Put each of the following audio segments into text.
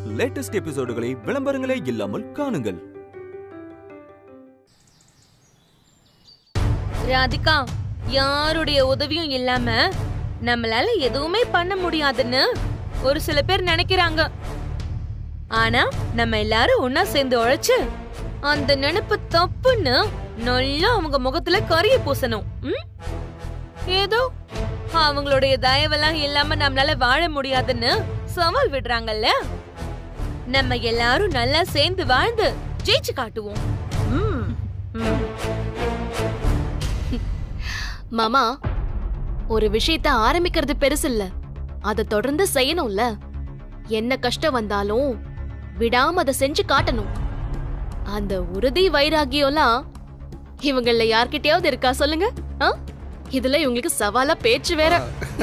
Latest எபிசோடுகளை விளம்பரங்களே இல்லாமல் காணுங்கள் ராதிகா யாருடைய உதவியும் இல்லாம நம்மளால எதுவுமே பண்ண முடியாதுன்னு ஒரு சில பேர் நினைக்கிறாங்க ஆனா நம்ம எல்லாரும் ஒன்னா சேர்ந்து உழைச்சு அந்த நினைப்பு தப்புன்னு நல்லா அவங்க முகத்துல கரிய பூசணும் ம்? ஏதோ அவங்களுடைய தயவெல்லாம் இல்லாம நம்மளால வாழ முடியாதுன்னு சவால் விடுறாங்கல்ல நம்ம எல்லாரும் நல்லா சேர்ந்து வாழ்ந்து ஜெயிச்சு காட்டுவோம் ம், ம். மாமா ஒரு விஷயத்த ஆரம்பிக்கிறது பெருசு இல்ல அத தொடர்ந்து செய்யணும்ல என்ன கஷ்டம் வந்தாலும் விடாம அதை செஞ்சு காட்டணும் அந்த உறுதி வைராகியம்லாம் இவங்கள யார்கிட்டயாவது இருக்கா சொல்லுங்க ஆ? இதுல இவங்களுக்கு சவாலா பேச்சு வேற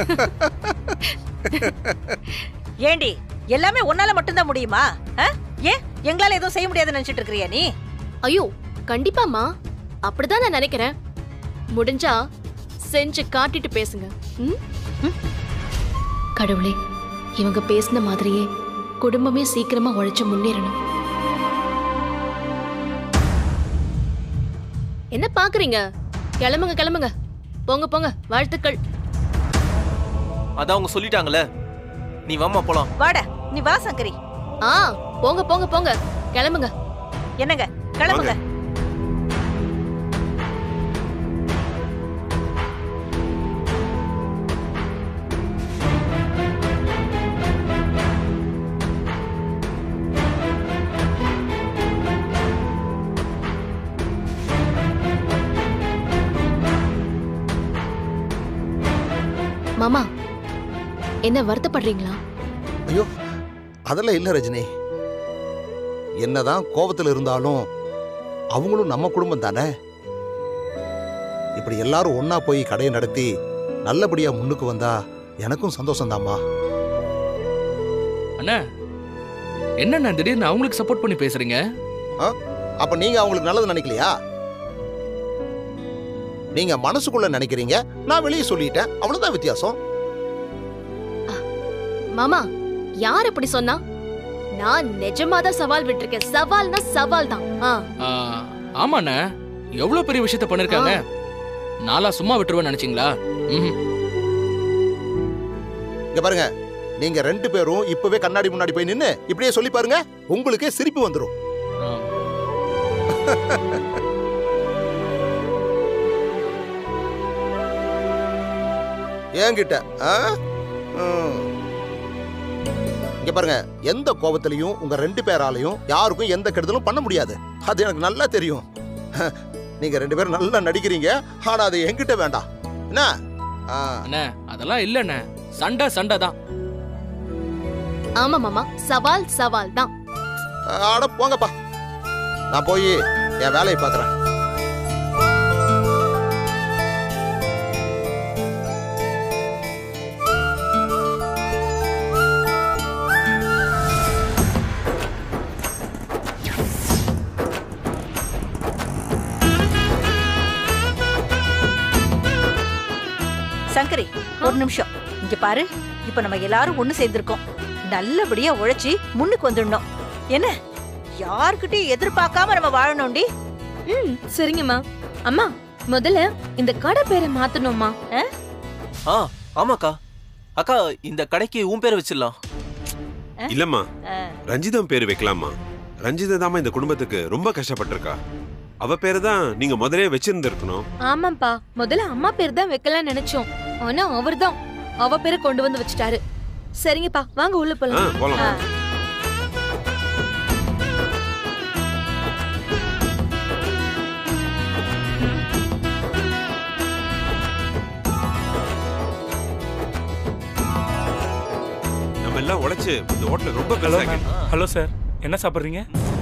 ஏண்டி எல்லாமே உன்னால மட்டும்தான் முடியுமா ஆ? ஏன் எங்களால எதுவும் செய்ய முடியாதுன்னு நினைச்சிட்டு இருக்கிறியா நீ ஐயோ கண்டிப்பாமா அப்படிதான் நான் நினைக்கிறேன் முடிஞ்சா செஞ்சு காட்டிட்டு பேசுங்க ம்? ம்? கடவுளே இவங்க பேசின மாதிரியே குடும்பமே சீக்கிரமா உழைச்சு முன்னேறணும் என்ன பாக்குறீங்க கிளம்புங்க கிளம்புங்க போங்க போங்க வாழ்த்துக்கள் அதான் அவங்க சொல்லிட்டாங்கல்ல நீ வாமா போலாம் வாட நீ வா சங்கரி ஆ போங்க போங்க போங்க கிளம்புங்க என்னங்க கிளம்புங்க மாமா என்ன வருத்தப்படுறீங்களா ஐயோ அதெல்லாம் இல்லை ரஜினி என்னதான் கோபத்தில் இருந்தாலும் அவங்களும் நம்ம குடும்பம் தானே இப்படி எல்லாரும் ஒண்ணா போய் கடையை நடத்தி நல்லபடியா முன்னுக்கு வந்தா எனக்கும் சந்தோஷம்தாம்மா அண்ணா என்னண்ணா திடீர்னு அவங்களுக்கு சப்போர்ட் பண்ணி பேசுறீங்க அப்ப நீங்க அவங்களுக்கு நல்லது நினைக்கலையா நீங்க மனசுக்குள்ள நினைக்கிறீங்க நான் வெளியே சொல்லிட்டேன் அவ்வளவுதான் வித்தியாசம் மாமா யார் அப்படி சொன்னா நான் நிஜமாதான் சவால் விட்டிருக்கேன் சவால்னா சவால் தான் ஆ ஆ, ஆமாண்ணே எவ்வளவு பெரிய விஷயத்த பண்ணிருக்காங்க நாளா சும்மா விட்டுருவேன்னு நினைச்சீங்களா ம்ஹும். இங்க பாருங்க நீங்க ரெண்டு பேரும் இப்பவே கண்ணாடி முன்னாடி போய் நின்னு இப்படியே சொல்லி பாருங்க உங்களுக்கே சிரிப்பு வந்துடும் ஆ. என்கிட்ட ஆ? ம். இங்க பாருங்க எந்த கோபத்திலையும் உங்க ரெண்டு பேராலையும் யாருக்கும் எந்த கெடுதலும் பண்ண முடியாது அது எனக்கு நல்லா தெரியும் நீங்க ரெண்டு பேரும் நல்லா நடிக்கிறீங்க ஆனா அது என்கிட்ட வேண்டாம் என்ன ஆ, அண்ணே அதெல்லாம் இல்லண்ணே சண்டை சண்டை தான் ஆமா மாமா சவால் சவால் தான் அட போங்கப்பா நான் போய் என் வேலையை பார்க்கறேன் சங்கரி ஒரு நிமிஷம் இங்க பாரு இப்ப நம்ம எல்லாரும் ஒண்ணு சேர்ந்திருக்கோம் நல்லபடியா உழைச்சி முன்னுக்கு வந்துடணும் என்ன யார்கிட்டயும் எதிர்பார்க்காம நம்ம வாழணும்டி ம் சரிங்கம்மா அம்மா முதல்ல இந்த கடை பேரை மாத்தணும்மா ஆ ஆமாக்கா அக்கா இந்த கடைக்கு உன் பேரை வச்சிடலாம் இல்லம்மா ஆ. ரஞ்சிதம் பேர் வைக்கலாமா ரஞ்சிதா தாம்மா இந்த குடும்பத்துக்கு ரொம்ப கஷ்டப்பட்டிருக்கா அவ பேரை தான் நீங்க முதலே வச்சிருந்திருக்கணும் ஆமாப்பா முதல்ல அம்மா பேர் தான் வைக்கலாம்னு நினைச்சோம் ஆனா அவர்தான் அவ பேரை கொண்டு வந்து வச்சுட்டாரு சரிங்கப்பா வாங்க உள்ள ஆ போலாம் போலாம் ஆ. நம்ம எல்லாம் உழைச்சு இந்த ஹோட்டல் ரொம்ப ஹலோ பெருசாக்கி மேம் ஹலோ சார் என்ன சாப்பிட்றீங்க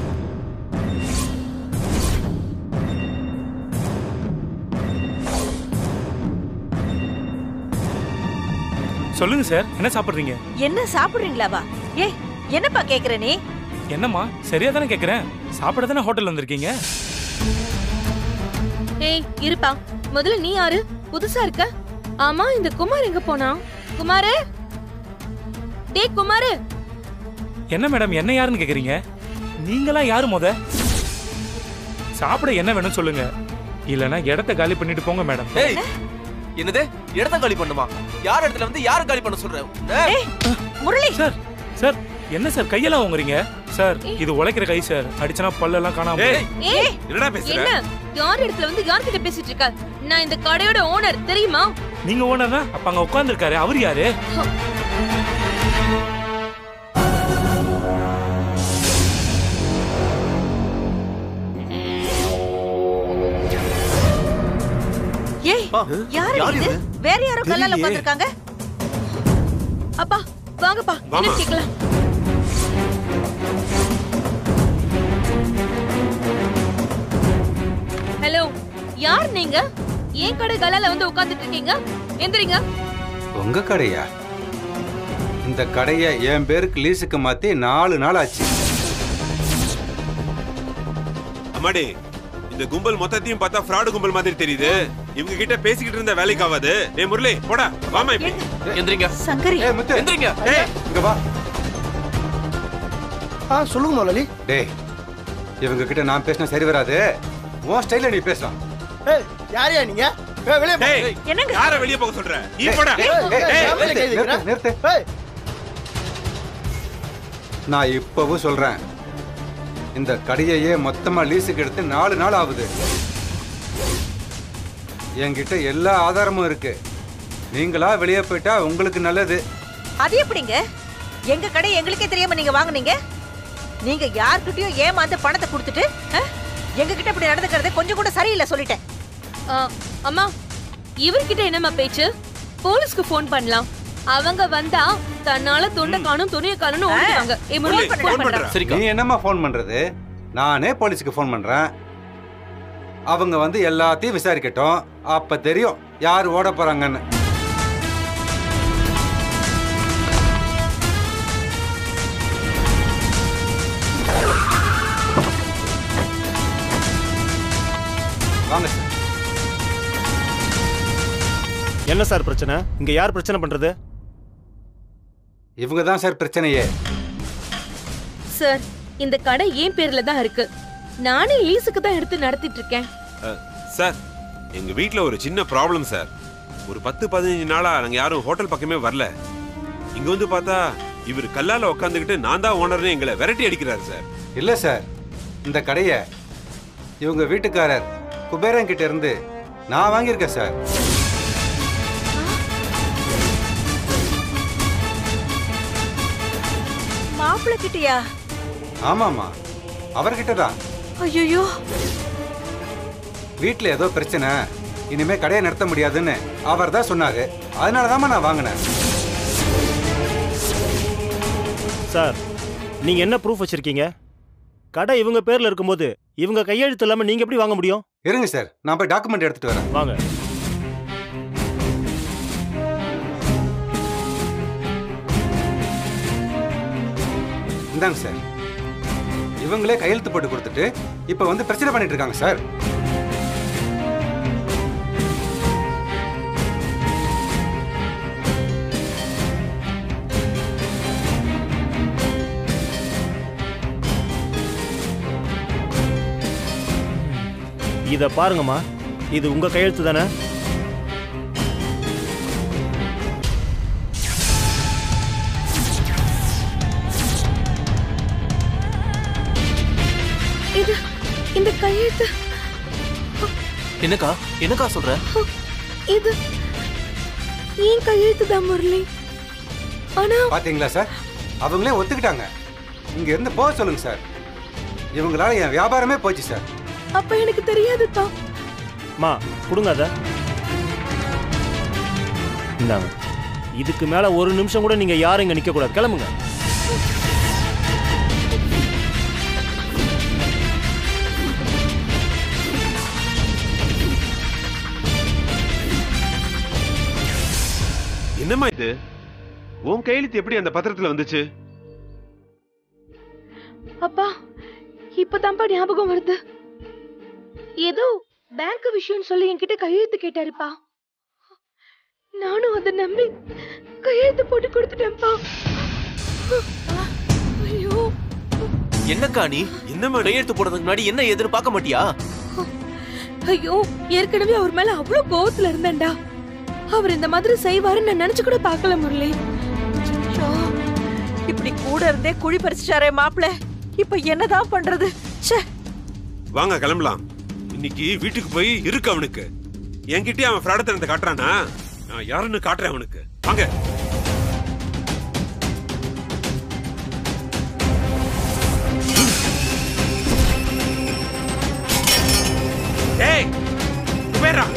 சொல்லுங்க சார் என்ன சாப்பிட்றீங்க என்ன சாப்பிடுறீங்களாவா ஏ என்னப்பா கேக்குற நீ என்னம்மா சரியா தானே கேட்குறேன் சாப்பிட தானே ஹோட்டல் வந்திருக்கீங்க ஏய் இருப்பா முதல்ல நீ யாரு புதுசா இருக்க ஆமா இந்த குமார் எங்க போனா குமாரு டேய் குமாரு என்ன மேடம் என்ன யாருன்னு கேக்குறீங்க நீங்களா யாரு முத சாப்பிட என்ன வேணும் சொல்லுங்க இல்லனா இடத்த காலி பண்ணிட்டு போங்க மேடம் ஏய் என்னது இடத்த காலி பண்ணுமா யார் இடத்துல வந்து யார காலி பண்ண சொல்ற ஏய், முரளி சார் சார் என்ன சார் கையெல்லாம் வாங்குறீங்க சார் இது உழைக்கிற கை சார் அடிச்சனா பல்லெல்லாம் காணாம ஏய் ஏய் என்னடா பேசுற என்ன யார் இடத்துல வந்து யார்கிட்ட பேசிட்டு இருக்க நான் இந்த கடையோட ஓனர் தெரியுமா நீங்க ஓனர்னா அப்ப அங்க உட்கார்ந்திருக்காரு அவர் யாரு ஏய் பா, யாரு யார் இது இது? வேற யாரோ கல்லால தெரியலையே. உட்கார்ந்திருக்காங்க அப்பா வாங்கப்பா வாமா. என்ன கேக்கலாம் ஹலோ யார் நீங்க ஏன் கடை கலால வந்து உட்கார்ந்துட்டு இருக்கீங்க எந்திரிங்க உங்க கடையா இந்த கடையை என் பேருக்கு லீஸுக்கு மாத்தி நாலு நாள் ஆச்சு அம்மாடி இந்த கும்பல் மொத்தத்தையும் பார்த்தா ஃப்ராடு கும்பல் மாதிரி தெரியுது இவங்க கிட்ட பேசிக்கிட்டு இருந்த வேலைக்கு ஆகாது டேய் முரளி போடா வாமா இப்படி எந்திரிங்க சங்கரி ஏய் முத்து எந்திரிங்க ஏய் இங்க வா ஆ சொல்லுங்க முதலாளி டேய் இவங்க கிட்ட நான் பேசினா சரி வராது உன் ஸ்டைல நீ பேசலாம் ஏய் யாரையா நீங்க ஏய், வெளியே போ. டேய் என்னங்க யார வெளிய போக சொல்ற நீ போடா ஏய், ஏய், ஏய், என் மேல கை நிறுத்து, வைக்கிற? நிறுத்து. ஏய், நான் இப்பவும் சொல்றேன் இந்த கடையையே மொத்தமா லீஸுக்கு எடுத்து நாலு நாள் ஆகுது என்கிட்ட எல்லா ஆதாரமும் இருக்கு நீங்களா வெளியே போயிட்டா உங்களுக்கு நல்லது அது எப்படிங்க எங்க கடை எங்களுக்கே தெரியாம நீங்க வாங்குனீங்க நீங்க யார்கிட்டயும் ஏமாந்து பணத்தை கொடுத்துட்டு ஆ? எங்க கிட்ட இப்படி நடந்துக்கிறது கொஞ்சம் கூட சரியில்லை சொல்லிட்டேன் ஆ, அம்மா இவர்கிட்ட என்னம்மா பேச்சு போலீஸ்க்கு ஃபோன் பண்ணலாம் அவங்க வந்தா தன்னால தொண்டை காணும் துணியை காணும்னு ஓடிடுவாங்க ஏய், முரளி, முரளி, phone phone பண்றேன். பண்றேன். சரிக்கா நீ என்னம்மா ஃபோன் பண்றது நானே போலீஸுக்கு ஃபோன் பண்றேன் அவங்க வந்து எல்லாத்தையும் விசாரிக்கட்டும் அப்ப தெரியும் யார் ஓட போறாங்கன்னு வாங்க சார் என்ன சார் பிரச்சனை இங்க யார் பிரச்சனை பண்றது இவங்க தான் சார் பிரச்சனையே சார் இந்த கடை ஏன் பேர்ல தான் இருக்கு நானே லீஸுக்கு தான் எடுத்து நடத்திட்டு இருக்கேன் சார் எங்க வீட்ல ஒரு சின்ன ப்ராப்ளம் சார் ஒரு பத்து பதினஞ்சு நாளா நாங்க யாரும் ஹோட்டல் பக்கமே வரல இங்க வந்து பார்த்தா இவர் கல்லால உட்காந்துக்கிட்டு நான் தான் ஓனர்னு எங்களை விரட்டி அடிக்கிறாரு சார் இல்ல சார் இந்த கடையை இவங்க வீட்டுக்காரர் குபேரன் கிட்ட இருந்து நான் வாங்கியிருக்கேன் சார் மாப்பிள்ளை கிட்டயா ஆமாமா அவர்கிட்ட தான் ஐயோ வீட்டில் ஏதோ பிரச்சனை இனிமே கடையை நடத்த முடியாதுன்னு அவர் தான் சொன்னாரு அதனால தான் நான் வாங்கினேன் சார் நீங்க என்ன ப்ரூஃப் வச்சிருக்கீங்க கடை இவங்க பேர்ல இருக்கும்போது இவங்க கையெழுத்து இல்லாம நீங்க எப்படி வாங்க முடியும் இருங்க சார் நான் போய் டாக்குமெண்ட் எடுத்துட்டு வரேன் வாங்க இந்தாங்க சார் இவங்களே கையெழுத்து போட்டு கொடுத்துட்டு இப்போ வந்து பிரச்சனை பண்ணிட்டு இருக்காங்க சார் இத பாருங்கம்மா இது உங்க கையெழுத்து தானே இது இந்த கையெழுத்து என்னக்கா என்னக்கா சொல்ற இது ஏன் கையெழுத்து தான் முரளி ஆனா பாத்தீங்களா சார் அவங்களே ஒத்துக்கிட்டாங்க இங்க இருந்து போக சொல்லுங்க சார் இவங்களால என் வியாபாரமே போச்சு சார் அப்ப எனக்கு தெரியாதுப்பா மா கொடுங்க அத இந்தாங்க இதுக்கு மேல ஒரு நிமிஷம் கூட நீங்க யாரும் இங்க நிக்க கூடாது கிளம்புங்க என்னம்மா இது உன் கையெழுத்து எப்படி அந்த பத்திரத்துல வந்துச்சு அப்பா இப்பதான்ப்பா ஞாபகம் வருது ஏதோ பேங்க் விஷயம் சொல்லி என்கிட்ட கையெழுத்து கேட்டாருப்பா நானும் அதை நம்பி கையெழுத்து போட்டு கொடுத்துட்டேன்ப்பா ஐயோ என்னக்கா நீ என்னம்மா கையெழுத்து போடுறதுக்கு முன்னாடி என்ன ஏதுன்னு பார்க்க மாட்டியா ஐயோ ஏற்கனவே அவர் மேல அவ்வளவு கோவத்துல இருந்தேன்டா அவர் இந்த மாதிரி செய்வாருன்னு நான் நினைச்சு கூட பார்க்கல முரளி ஐயோ, இப்படி கூட இருந்தே குழி பறிச்சிட்டாரே மாப்பிள இப்ப என்னதான் பண்றது ச்சே வாங்க கிளம்பலாம் இன்னைக்கு வீட்டுக்கு போய் இருக்கு அவனுக்கு என்கிட்டயே அவன் ஃப்ராடத்தனத்தை காட்டுறானா நான் யாருன்னு காட்டுறேன் அவனுக்கு வாங்க ஏய் குபேரா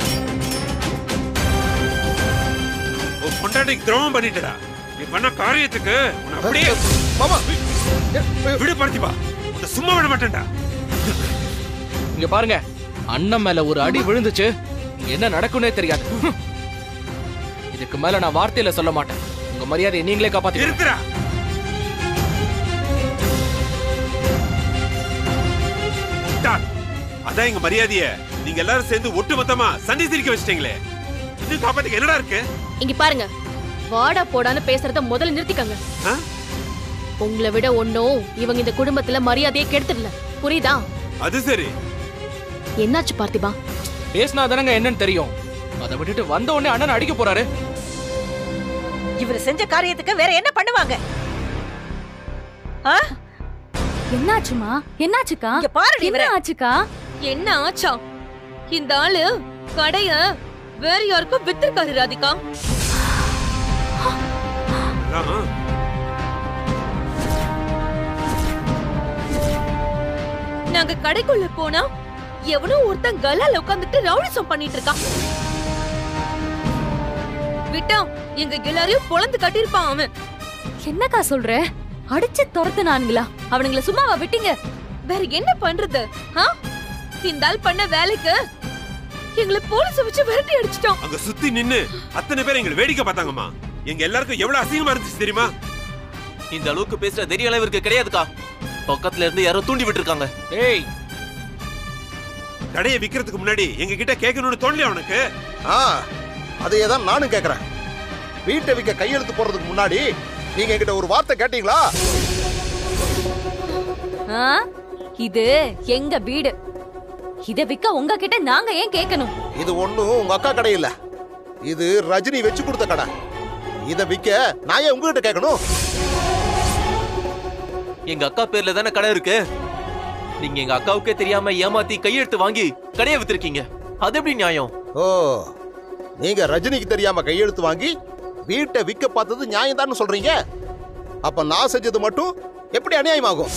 உன் பொண்டாட்டிக்கு துரோகம் பண்ணிட்டடா நீ பண்ண காரியத்துக்கு உன்னை அப்படியே மாமா விடு பார்த்திபா உன்னை சும்மா விட மாட்டேன்டா இங்க பாருங்க அண்ணன் மேல ஒரு அடி விழுந்துச்சு என்ன நடக்கும்னே தெரியாது ஹம். இதுக்கு மேல நான் வார்த்தையில சொல்ல மாட்டேன் உங்க மரியாதையை நீங்களே காப்பாத்தி நிறுத்துறா முட்டாள். அதான் எங்க மரியாதைய நீங்க எல்லாரும் சேர்ந்து ஒட்டுமொத்தமா சண்டை சிரிக்க வச்சிட்டீங்களே இன்னும் காப்பாத்துக்கு என்னடா இருக்கு இங்க பாருங்க வாடா போடான்னு பேசுறத முதல்ல நிறுத்திக்கங்க ஆ? உங்களை விட ஒண்ணும் இவங்க இந்த குடும்பத்துல மரியாதையை கெடுத்துடல புரியுதா அது சரி என்னாச்சு பார்த்திபா பேசினா தானங்க என்னன்னு தெரியும் அதை விட்டுட்டு வந்த உடனே அண்ணன் அடிக்க போறாரு இவர் செஞ்ச காரியத்துக்கு வேற என்ன பண்ணுவாங்க ஆ? என்னாச்சுமா என்னாச்சுக்கா இங்க பாரு என்ன இவரை. ஆச்சுக்கா என்ன ஆச்சா இந்த ஆளு கடைய வேற யாருக்கும் வித்திருக்காரு ராதிகா ஆமா. நாங்க கடைக்குள்ள போனா எவனோ ஒருத்தன் கல்லால உட்காந்துட்டு ரவுடிசம் பண்ணிட்டு இருக்கான் விட்டா எங்க எல்லாரையும் பொழந்து கட்டியிருப்பான் அவன் என்னக்கா சொல்ற அடிச்சு துரத்துனானுங்களா அவனுங்கள சும்மாவா விட்டீங்க வேற என்ன பண்றது ஆ? இந்த ஆள் பண்ண வேலைக்கு எங்களை போலீஸ் வச்சு விரட்டி அடிச்சிட்டோம் அங்க சுத்தி நின்னு அத்தனை பேர் எங்களை வேடிக்கை பார்த்தாங்கம்மா எங்க எல்லாருக்கும் எவ்வளவு அசிங்கமா இருந்துச்சு தெரியுமா இந்த அளவுக்கு பேசுற தைரியம் எல்லாம் இவருக்கு கிடையாதுக்கா பக்கத்துல இருந்து யாரோ தூண்டி விட்டுருக்காங்க ஏய் கடையை விக்கிறதுக்கு முன்னாடி எங்க கிட்ட கேட்கணும்னு தோணலையா உனக்கு ஆ அதையே தான் நானும் கேக்குறேன் வீட்டை விற்க கையெழுத்து போடுறதுக்கு முன்னாடி நீங்க என்கிட்ட ஒரு வார்த்தை கேட்டீங்களா ஆ? இது எங்க வீடு இத விக்க உங்ககிட்ட நாங்க ஏன் கேட்கணும் இது ஒண்ணும் உங்க அக்கா கடை இல்ல இது ரஜினி வச்சு கொடுத்த கடை இத விக்க நான் ஏன் உங்ககிட்ட கேட்கணும் எங்க அக்கா பேர்ல தானே கடை இருக்கு நீங்க எங்க அக்காவுக்கே தெரியாம ஏமாத்தி கையெழுத்து வாங்கி கடையை வித்திருக்கீங்க அது எப்படி நியாயம் ஓ நீங்க ரஜினிக்கு தெரியாம கையெழுத்து வாங்கி வீட்டை விற்க பார்த்தது நியாயம் சொல்றீங்க அப்ப நான் செஞ்சது மட்டும் எப்படி அநியாயமாகும்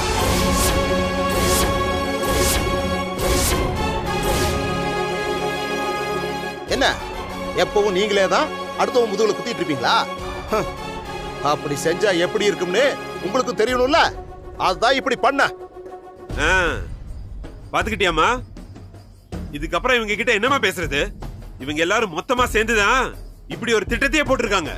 என்ன எப்பவும் நீங்களே தான் அடுத்தவங்க முதுகுல குத்திட்டு இருப்பீங்களா ஹம். அப்படி செஞ்சா எப்படி இருக்கும்னு உங்களுக்கும் தெரியணும்ல அதுதான் இப்படி பண்ண ஆ, பாத்துக்கிட்டியாம்மா இதுக்கப்புறம் இவங்க கிட்ட என்னமா பேசுறது இவங்க எல்லாரும் மொத்தமா சேர்ந்துதான் இப்படி ஒரு திட்டத்தையே போட்டிருக்காங்க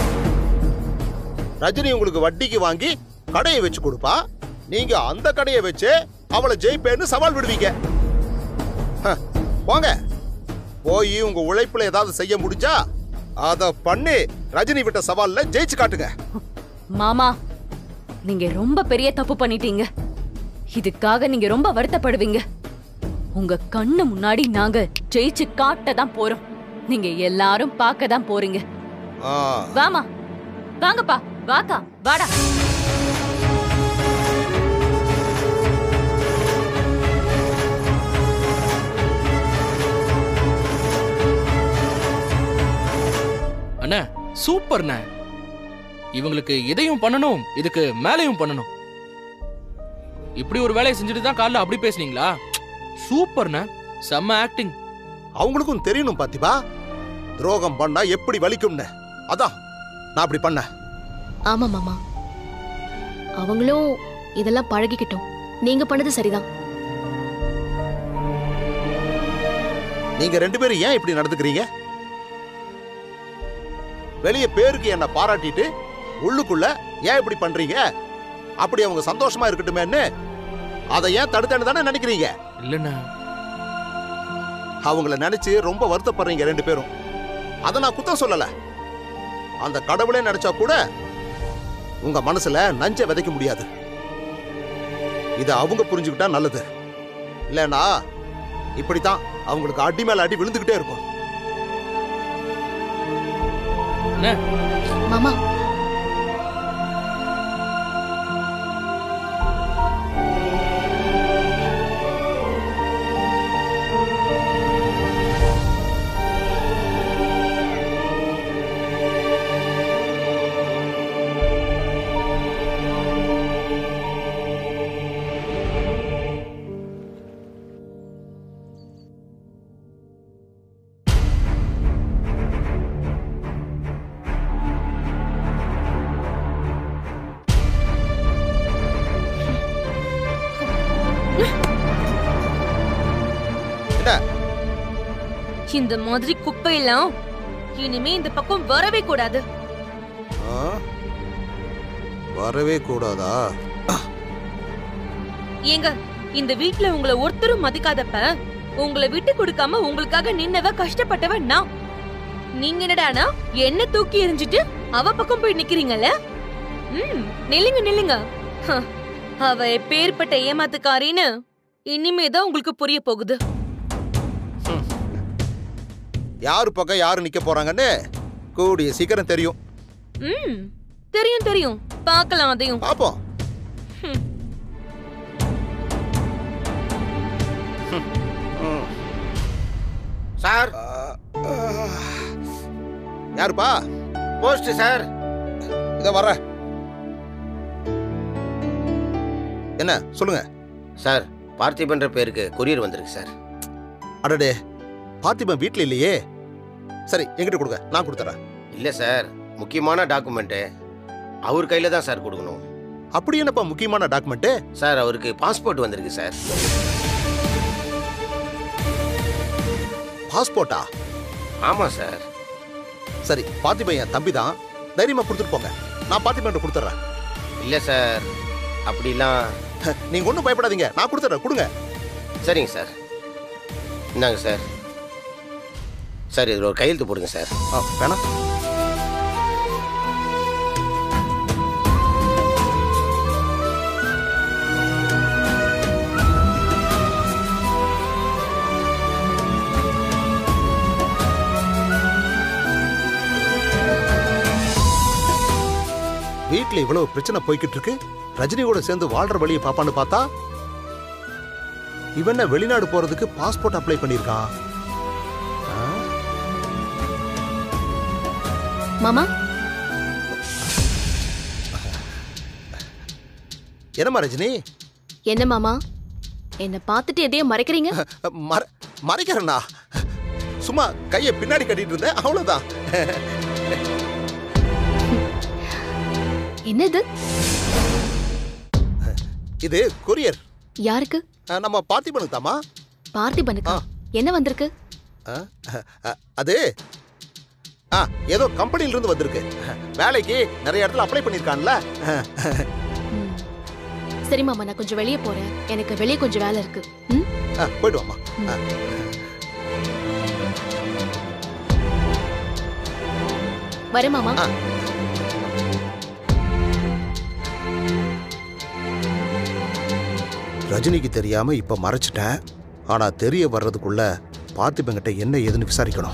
ரஜினி உங்களுக்கு வட்டிக்கு வாங்கி கடையை வச்சு கொடுப்பா நீங்க அந்த கடையை வச்சு அவளை ஜெயிப்பேன்னு சவால் விடுவீங்க ஹ, போங்க போய் உங்க உழைப்புல ஏதாவது செய்ய முடிஞ்சா அத பண்ணி ரஜினி விட்ட சவால்ல ஜெயிச்சு காட்டுங்க மாமா நீங்க ரொம்ப பெரிய தப்பு பண்ணிட்டீங்க இதுக்காக நீங்க ரொம்ப வருத்தப்படுவீங்க உங்க கண்ணு முன்னாடி நாங்க ஜெயிச்சு காட்ட தான் போறோம் நீங்க எல்லாரும் பார்க்க தான் போறீங்க ஆ, வாமா வாங்கப்பா வாக்கா வாடா அண்ணா சூப்பர்ண்ணே இவங்களுக்கு இதையும் பண்ணணும் இதுக்கு மேலையும் பண்ணணும் இப்படி ஒரு வேலையை செஞ்சுட்டு தான் காலைல அப்படி பேசுனீங்களா சூப்பர்ண்ணே செம்ம ஆக்டிங் அவங்களுக்கும் தெரியணும் பாத்திபா துரோகம் பண்ணா எப்படி வலிக்கும்னு அதான் நான் அப்படி பண்ண ஆமா மாமா அவங்களும் இதெல்லாம் பழகிக்கிட்டோம் நீங்க பண்ணது சரிதான் நீங்க ரெண்டு பேரும் ஏன் இப்படி நடந்துக்கிறீங்க வெளிய பேருக்கு என்ன பாராட்டிட்டு உள்ளுக்குள்ள ஏன் இப்படி பண்றீங்க அப்படி அவங்க சந்தோஷமா இருக்கட்டுமேன்னு அதை ஏன் தடுத்தேன்னு தானே நினைக்கிறீங்க இல்லண்ணா அவங்கள நினைச்சு ரொம்ப வருத்தப்படுறீங்க ரெண்டு பேரும் அதை நான் குத்தம் சொல்லல அந்த கடவுளே நினைச்சா கூட உங்க மனசுல நஞ்ச விதைக்க முடியாது இதை அவங்க புரிஞ்சுக்கிட்டா நல்லது இல்லைன்னா இப்படித்தான் அவங்களுக்கு அடி மேல அடி விழுந்துகிட்டே இருக்கும் மாமா என்ன இந்த மாதிரி குப்பையெல்லாம் இனிமே இந்த பக்கம் வரவே கூடாது ஆ? வரவே கூடாதா ஏங்க இந்த வீட்ல உங்களை ஒருத்தரும் மதிக்காதப்ப உங்களை விட்டு கொடுக்காம உங்களுக்காக நின்னவ கஷ்டப்பட்டவ நான் நீங்க என்னடானா என்ன தூக்கி எறிஞ்சிட்டு அவ பக்கம் போய் நிக்கிறீங்கல்ல ம் நில்லுங்க நில்லுங்க ஹ, அவ எப்பேற்பட்ட ஏமாத்துக்காரின்னு இனிமேதான் உங்களுக்கு புரிய போகுது யாரு பக்கம் யாரு நிக்க போறாங்கன்னு கூடிய சீக்கிரம் தெரியும் ம் தெரியும் தெரியும் பார்க்கலாம் அதையும் பாப்போம் ம். சார் யாருப்பா போஸ்ட் சார் இத வர என்ன சொல்லுங்க சார் பார்த்திபன்ற பேருக்கு கொரியர் வந்திருக்கு சார் அடடே பார்த்திபன் வீட்ல இல்லையே சரி என்கிட்ட கொடுங்க நான் கொடுத்துறேன் இல்ல சார் முக்கியமான டாக்குமெண்ட் அவர் கையில தான் சார் கொடுக்கணும் அப்படி என்னப்பா முக்கியமான டாக்குமெண்ட் சார் அவருக்கு பாஸ்போர்ட் வந்திருக்கு சார் பாஸ்போர்ட்டா ஆமா சார் சரி பார்த்திபன் என் தம்பி தான் தைரியமா கொடுத்துட்டு போங்க நான் பார்த்திபன் கொடுத்துட்றேன் இல்ல சார் அப்படிலாம் நீங்க ஒன்றும் பயப்படாதீங்க நான் கொடுத்துட்றேன் கொடுங்க சரிங்க சார் இந்தாங்க சார் சார் இதில் ஒரு கையெழுத்து போடுங்க சார் ஆ, வேணாம் வீட்ல இவ்வளவு பிரச்சனை போய்கிட்டு இருக்கு ரஜினி கூட சேர்ந்து வாழ்ற வழியை பாப்பான்னு பார்த்தா இவன் என்ன வெளிநாடு போறதுக்கு பாஸ்போர்ட் அப்ளை பண்ணியிருக்கான் ஆ? மாமா என்னம்மா ரஜினி என்ன மாமா என்ன பார்த்துட்டு எதையும் மறைக்கிறீங்க மற மறைக்கிறேன்னா சும்மா கையை பின்னாடி கட்டிட்டு இருந்தேன் அவ்வளவுதான் என்னது இது கொரியர் யாருக்கு அஹ், நம்ம பார்த்திபனுக்கு தாமா பார்த்திபனுக்கா என்ன வந்திருக்கு அது ஆ ஏதோ கம்பெனில இருந்து வந்திருக்கு வேலைக்கு நிறைய இடத்துல அப்ளை பண்ணிருக்கான்ல சரி மாமா நான் கொஞ்சம் வெளியே போறேன் எனக்கு வெளியே கொஞ்சம் வேலை இருக்கு ம் போயிட்டு வாமா ஆ. வரேன் மாமா ரஜினிக்கு தெரியாம இப்ப மறைச்சிட்டேன் ஆனா தெரிய வர்றதுக்குள்ள பார்த்திபங்கிட்ட என்ன ஏதுன்னு விசாரிக்கணும்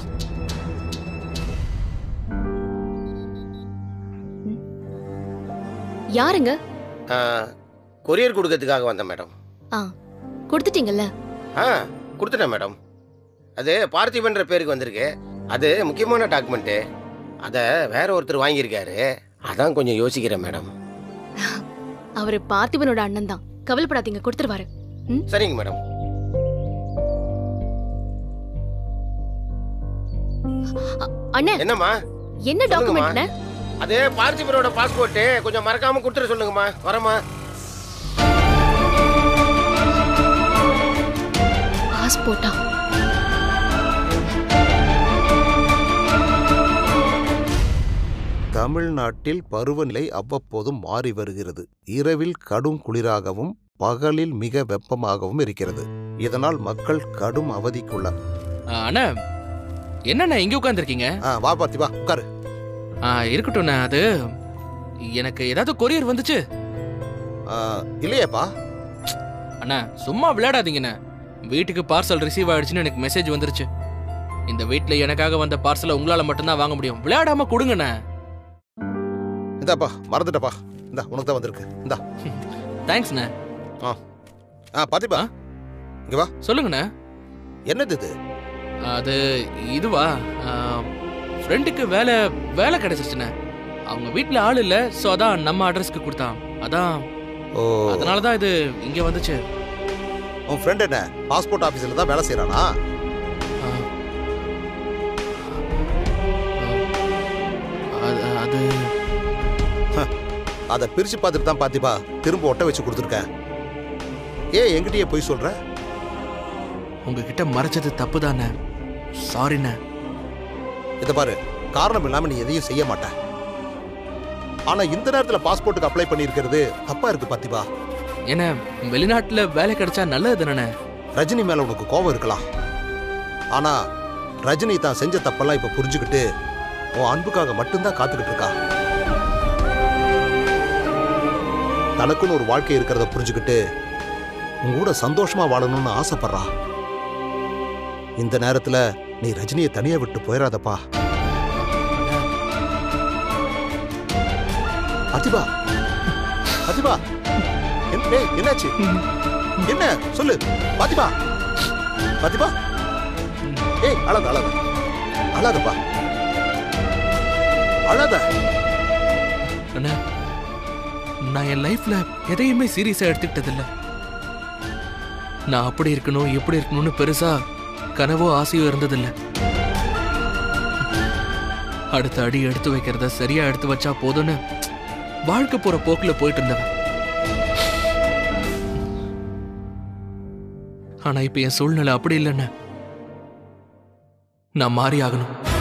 யாருங்க கொரியர் கொடுக்கறதுக்காக வந்தேன் மேடம் ஆ கொடுத்துட்டீங்கல்ல ஆ கொடுத்துட்டேன் மேடம் அது பார்த்திபன்ற பேருக்கு வந்திருக்கு அது முக்கியமான டாக்குமெண்ட்டு அதை வேற ஒருத்தர் வாங்கியிருக்காரு அதான் கொஞ்சம் யோசிக்கிறேன் மேடம் அவரு பார்த்திபனோட அண்ணன் தான் கவலைப்படாதீங்க கொடுத்துருவாரு ம் சரிங்க மேடம் அண்ணே என்னம்மா என்ன டாக்குமெண்ட் அண்ணே அது பார்த்திபனோட பாஸ்போர்ட் கொஞ்சம் மறக்காம கொடுத்துட சொல்லுங்கம்மா வரமா பாஸ்போர்ட்டா தமிழ்நாட்டில் பருவநிலை அவ்வப்போது மாறி வருகிறது இரவில் கடும் குளிராகவும் பகலில் மிக வெப்பமாகவும் இருக்கிறது இதனால் மக்கள் கடும் அவதிக்குள்ள ஆ, அண்ணா என்னண்ணா இங்க உட்காந்துருக்கீங்க வா பார்த்தி வா உட்காரு இருக்கட்டும்ண்ணா அது எனக்கு ஏதாவது கொரியர் வந்துச்சு இல்லையேப்பா அண்ணா சும்மா விளையாடாதீங்கண்ணே வீட்டுக்கு பார்சல் ரிசீவ் ஆயிடுச்சுன்னு எனக்கு மெசேஜ் வந்துருச்சு இந்த வீட்ல எனக்காக வந்த பார்சலை உங்களால மட்டும்தான் வாங்க முடியும் விளையாடாம கொடுங்கண்ணே இந்தாப்பா மறந்துட்டப்பா இந்தா உனக்கு தான் வந்திருக்கு இந்தா தேங்க்ஸ்ண்ணே ஆ ஆ பாத்திப்பா இங்க வா சொல்லுங்கண்ணே என்னது இது அது இதுவா ஃப்ரெண்டுக்கு வேலை வேலை கிடைச்சிருச்சுண்ணே அவங்க வீட்ல ஆள் இல்ல சோ அதான் நம்ம அட்ரஸ்க்கு கொடுத்தான் அதான் ஓ அதனால தான் இது இங்க வந்துச்சு உன் ஃப்ரெண்ட் என்ன பாஸ்போர்ட் ஆபீஸ்ல தான் வேலை செய்யறானா அது அது அதை பிரிச்சு பார்த்துட்டு தான் பாத்திப்பா திரும்ப ஒட்ட வச்சு கொடுத்துருக்கேன் ஏன் என்கிட்டயே போய் சொல்ற உங்ககிட்ட மறைச்சது தப்பு தானே சாரிண்ணே இத பாரு காரணம் இல்லாம நீ எதையும் செய்ய மாட்ட ஆனா இந்த நேரத்துல பாஸ்போர்ட்டுக்கு அப்ளை பண்ணியிருக்கிறது தப்பா இருக்கு பாத்திபா என்ன வெளிநாட்டுல வேலை கிடைச்சா நல்லது தானே ரஜினி மேல உனக்கு கோபம் இருக்கலாம் ஆனா ரஜினி தான் செஞ்ச தப்பெல்லாம் இப்ப புரிஞ்சுக்கிட்டு உன் அன்புக்காக மட்டும்தான் காத்துக்கிட்டு இருக்கா தனக்குன்னு ஒரு வாழ்க்கை இருக்கிறத புரிஞ்சுக்கிட்டு உன் கூட சந்தோஷமா வாழணும்னு ஆசைப்படுறா இந்த நேரத்துல நீ ரஜினியை தனியா விட்டு போயிடாதப்பா அதிபா அதிபா என்ன- டேய், என்னாச்சு என்ன சொல்லு பாத்திமா பாத்திமா ஏய் அழாத அழாத அழாதப்பா அழாத அண்ணா நான் என் லைஃப்ல எதையுமே சீரியஸா எடுத்துக்கிட்டது இல்ல நான் அப்படி இருக்கணும் எப்படி இருக்கணும்னு பெருசா கனவோ ஆசையோ இருந்ததில்ல அடுத்த அடி எடுத்து வைக்கிறத சரியா எடுத்து வச்சா போதும்னு வாழ்க்கை போற போக்குல போயிட்டு இருந்தவன் ஆனா இப்ப என் சூழ்நிலை அப்படி இல்லைன்னு நான் மாறி ஆகணும்